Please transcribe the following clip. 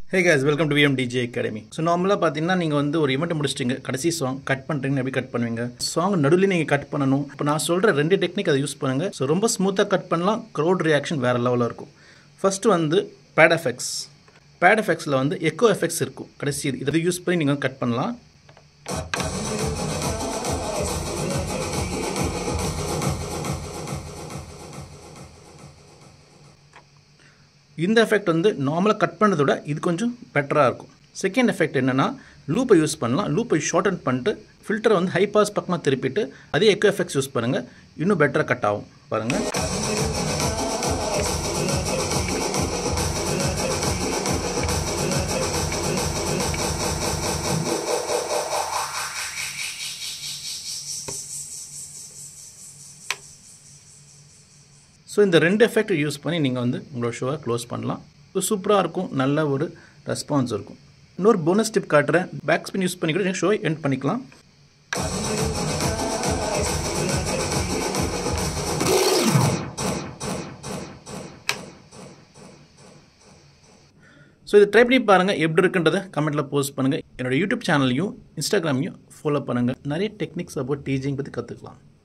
Hey guys welcome to VM DJ academy so நார்மலாக பார்த்தீங்கன்னா நீங்கள் வந்து ஒரு இவெண்ட் முடிச்சிட்டீங்க கடைசி சாங் கட் பண்ணுறீங்கன்னு எப்படி கட் பண்ணுவீங்க சாங் நடுவில் நீங்கள் கட் பண்ணணும் இப்போ நான் சொல்கிற ரெண்டு டெக்னிக் அதை யூஸ் பண்ணுங்கள் ஸோ ரொம்ப ஸ்மூத்தாக கட் பண்ணலாம் க்ரௌட் ரியாக்ஷன் வேறு லெவலில் இருக்கும் ஃபஸ்ட்டு வந்து பேட் எஃபெக்ட்ஸ் பேட் எஃபெக்ட்ஸில் வந்து எக்கோ எஃபெக்ட்ஸ் இருக்கும் கடைசி இது. இதை யூஸ் பண்ணி நீங்கள் கட் பண்ணலாம் இந்த எஃபெக்ட் வந்து நார்மலாக கட் பண்ணுறத விட இது கொஞ்சம் பெட்டராக இருக்கும் செகண்ட் எஃபெக்ட் என்னென்னா லூப்பை யூஸ் பண்ணலாம் லூப்பை ஷார்டன் பண்ணிட்டு ஃபில்டரை வந்து ஹை பாஸ் பக்கமாக திருப்பிட்டு அதே எக்கோ எஃபெக்ட்ஸ் யூஸ் பண்ணுங்கள் இன்னும் பெட்டராக கட் ஆகும் பாருங்கள் ஸோ இந்த ரெண்டு எஃபெக்ட் யூஸ் பண்ணி நீங்கள் வந்து உங்களோட ஷோவை க்ளோஸ் பண்ணலாம் ஸோ சூப்பராக இருக்கும் நல்ல ஒரு ரெஸ்பான்ஸ் இருக்கும் இன்னொரு போனஸ் டிப் காட்டுறேன் பேக் ஸ்பின் யூஸ் பண்ணி கூட நீங்கள் ஷோவை எண்ட் பண்ணிக்கலாம் ஸோ இது ட்ரை பண்ணி பாருங்கள் எப்படி இருக்குன்றதை கமெண்ட்டில் போஸ்ட் பண்ணுங்கள் என்னோட யூடியூப் சேனலையும் இன்ஸ்டாகிராமையும் ஃபாலோ பண்ணுங்கள் நிறைய டெக்னிக்ஸ் அபவுட் டீச்சிங் பற்றி கற்றுக்கலாம்